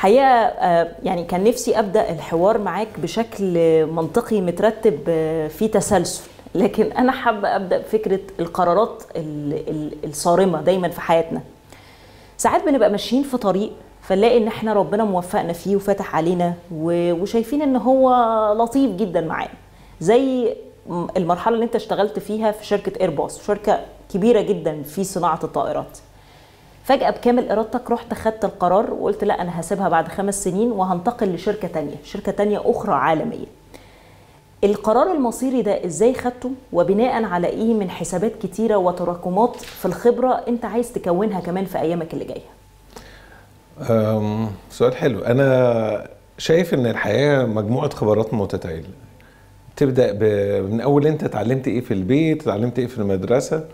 الحقيقه آه، يعني كان نفسي ابدا الحوار معاك بشكل منطقي مترتب آه، في تسلسل لكن انا حابه ابدا بفكره القرارات ال- ال- الصارمه دايما في حياتنا ساعات بنبقى ماشيين في طريق فنلاقي ان احنا ربنا موفقنا فيه وفتح علينا و- وشايفين ان هو لطيف جدا معانا زي م- المرحله اللي انت اشتغلت فيها في شركه ايرباص شركه كبيره جدا في صناعه الطائرات فجأة بكامل إرادتك رحت خدت القرار وقلت لا أنا هسيبها بعد خمس سنين وهنتقل لشركة تانية شركة تانية أخرى عالمية القرار المصيري ده إزاي خدته وبناء على إيه من حسابات كتيرة وتراكمات في الخبرة أنت عايز تكونها كمان في أيامك اللي جاية أم، سؤال حلو انا شايف ان الحياه مجموعه خبرات متتاليه تبدا ب... من اول انت اتعلمت ايه في البيت اتعلمت ايه في المدرسه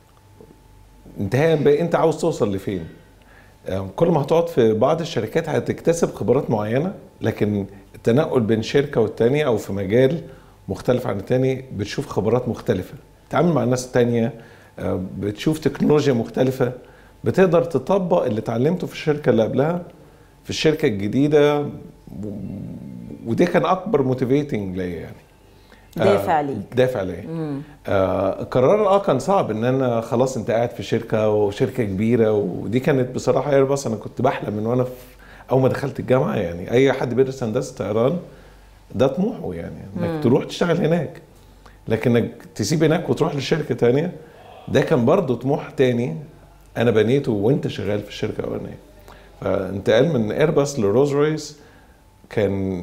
انتهاء ب... انت عاوز توصل لفين أم، كل ما هتقعد في بعض الشركات هتكتسب خبرات معينه لكن التنقل بين شركه والتانيه او في مجال مختلف عن التاني بتشوف خبرات مختلفه تتعامل مع ناس تانية أم، بتشوف تكنولوجيا مختلفه بتقدر تطبق اللي اتعلمته في الشركه اللي قبلها في الشركه الجديده و- وده كان اكبر موتيفيتنج ليا يعني دافع آه، ليك دافع ليا آه القرار اه كان صعب ان انا خلاص انت قاعد في شركه وشركه كبيره ودي كانت بصراحه ايرباص انا كنت بحلم من وانا في اول ما دخلت الجامعه يعني اي حد بيدرس هندسه طيران ده طموحه يعني انك تروح تشتغل هناك لكن انك تسيب هناك وتروح لشركه تانية ده كان برضه طموح تاني انا بنيته وانت شغال في الشركه الاولانيه فانتقال من ايرباص لروز رويس كان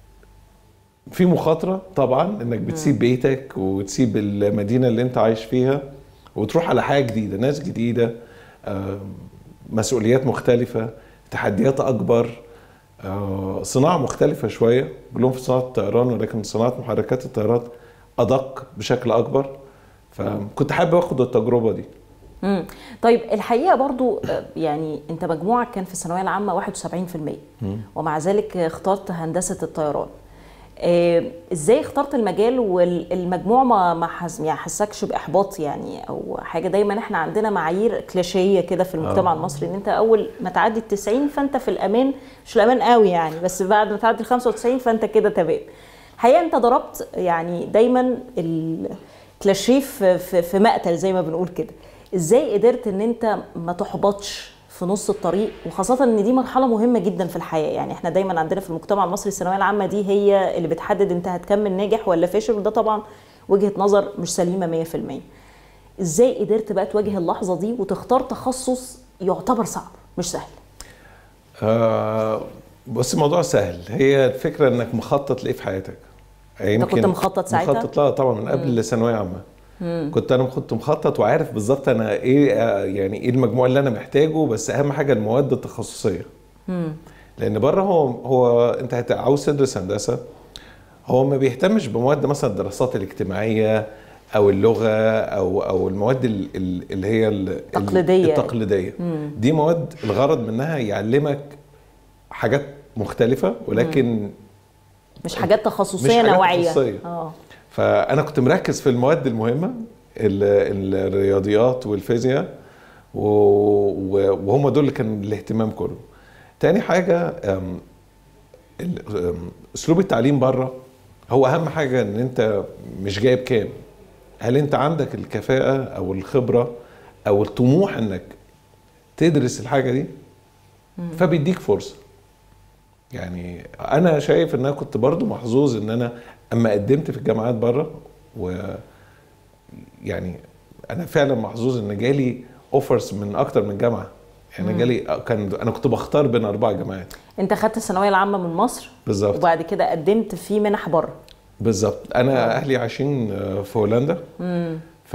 في مخاطره طبعا انك بتسيب بيتك وتسيب المدينه اللي انت عايش فيها وتروح على حاجه جديده ناس جديده آم، مسؤوليات مختلفه تحديات اكبر آه، صناعه مختلفه شويه كلهم في صناعه الطيران ولكن صناعه محركات الطيارات ادق بشكل اكبر فكنت حابب اخد التجربه دي مم. طيب الحقيقه برضو آه، يعني انت مجموعك كان في الثانويه العامه 71% ومع ذلك اخترت هندسه الطيران آه، ازاي اخترت المجال والمجموع ما ما حس يعني حسكش باحباط يعني او حاجه دايما احنا عندنا معايير كلاشيه كده في المجتمع آه. المصري ان انت اول ما تعدي ال 90 فانت في الامان مش الامان قوي يعني بس بعد ما تعدي ال 95 فانت كده تمام الحقيقه انت ضربت يعني دايما الكلاشيه في, في, في مقتل زي ما بنقول كده ازاي قدرت ان انت ما تحبطش في نص الطريق وخاصة ان دي مرحلة مهمة جدا في الحياة يعني احنا دايما عندنا في المجتمع المصري الثانوية العامة دي هي اللي بتحدد انت هتكمل ناجح ولا فاشل وده طبعا وجهة نظر مش سليمة 100% ازاي قدرت بقى تواجه اللحظة دي وتختار تخصص يعتبر صعب مش سهل آه بص الموضوع سهل هي الفكره انك مخطط لايه في حياتك انت كنت مخطط ساعتها؟ مخطط لا طبعا من قبل الثانويه عامه كنت انا كنت مخطط وعارف بالظبط انا ايه آه، يعني ايه المجموع اللي انا محتاجه بس اهم حاجه المواد التخصصيه لان بره هو هو انت هت- عاوز تدرس هندسه هو ما بيهتمش بمواد مثلا الدراسات الاجتماعيه او اللغه او او المواد ال- ال- اللي هي ال- ال- تقليدية. التقليديه دي مواد الغرض منها يعلمك حاجات مختلفه ولكن مش حاجات تخصصية مش حاجات نوعية تخصصية. اه فانا كنت مركز في المواد المهمه ال- الرياضيات والفيزياء و- و- وهم دول اللي كان الاهتمام كله تاني حاجه أم، ال- أم، اسلوب التعليم بره هو اهم حاجه ان انت مش جايب كام هل انت عندك الكفاءه او الخبره او الطموح انك تدرس الحاجه دي فبيديك فرصه يعني انا شايف ان انا كنت برضو محظوظ ان انا اما قدمت في الجامعات بره و يعني انا فعلا محظوظ ان جالي اوفرز من اكتر من جامعه يعني جالي كان انا كنت بختار بين اربع جامعات انت خدت الثانوية العامة من مصر بالظبط وبعد كده قدمت في منح بره بالظبط انا اهلي عايشين في هولندا ف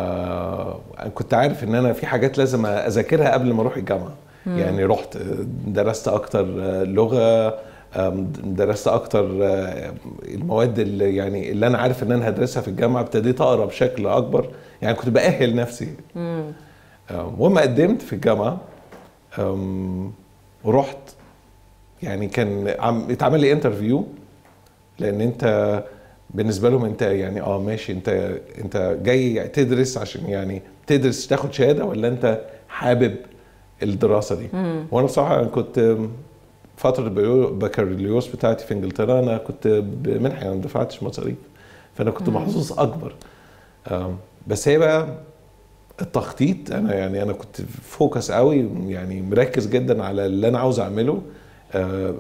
كنت عارف ان انا في حاجات لازم اذاكرها قبل ما اروح الجامعه يعني رحت درست اكتر لغه أم، درست اكتر آه، المواد اللي يعني اللي انا عارف ان انا هدرسها في الجامعه ابتديت اقرا بشكل اكبر يعني كنت باهل نفسي أم، وما قدمت في الجامعه أم، ورحت يعني كان عم اتعمل لي انترفيو لان انت بالنسبه لهم انت يعني اه ماشي انت انت جاي تدرس عشان يعني تدرس تاخد شهاده ولا انت حابب الدراسه دي وانا بصراحه كنت فتره البيو- البكالوريوس بتاعتي في انجلترا انا كنت بمنحه يعني ما دفعتش مصاريف فانا كنت محظوظ اكبر آم، بس هي بقى التخطيط انا يعني انا كنت فوكس قوي يعني مركز جدا على اللي انا عاوز اعمله آم،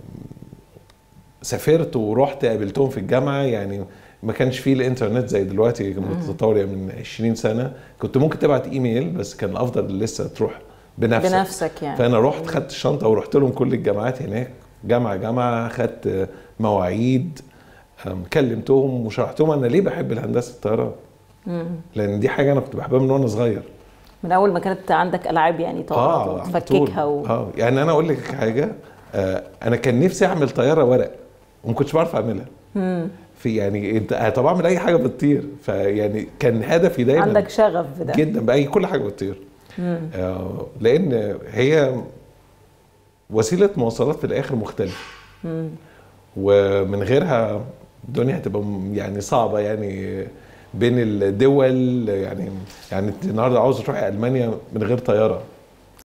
سافرت ورحت قابلتهم في الجامعه يعني ما كانش فيه الانترنت زي دلوقتي كان متطور يعني من 20 سنه كنت ممكن تبعت ايميل بس كان الافضل لسه تروح بنفسك بنفسك يعني فانا رحت خدت الشنطه ورحت لهم كل الجامعات هناك جامعه جامعه خدت مواعيد أم، كلمتهم وشرحت لهم انا ليه بحب الهندسه الطيران لان دي حاجه انا كنت بحبها من وانا صغير من اول ما كانت عندك العاب يعني تقعد على طول. تفككها و... اه يعني انا اقول لك حاجه آه انا كان نفسي اعمل طياره ورق وما كنتش بعرف اعملها في يعني انت طب اعمل اي حاجه بتطير فيعني كان هدفي دايما عندك شغف بده جدا باي كل حاجه بتطير آه لان هي وسيله مواصلات في الاخر مختلفه ومن غيرها الدنيا هتبقى م- يعني صعبه يعني بين الدول يعني يعني انت النهارده عاوز تروحي المانيا من غير طياره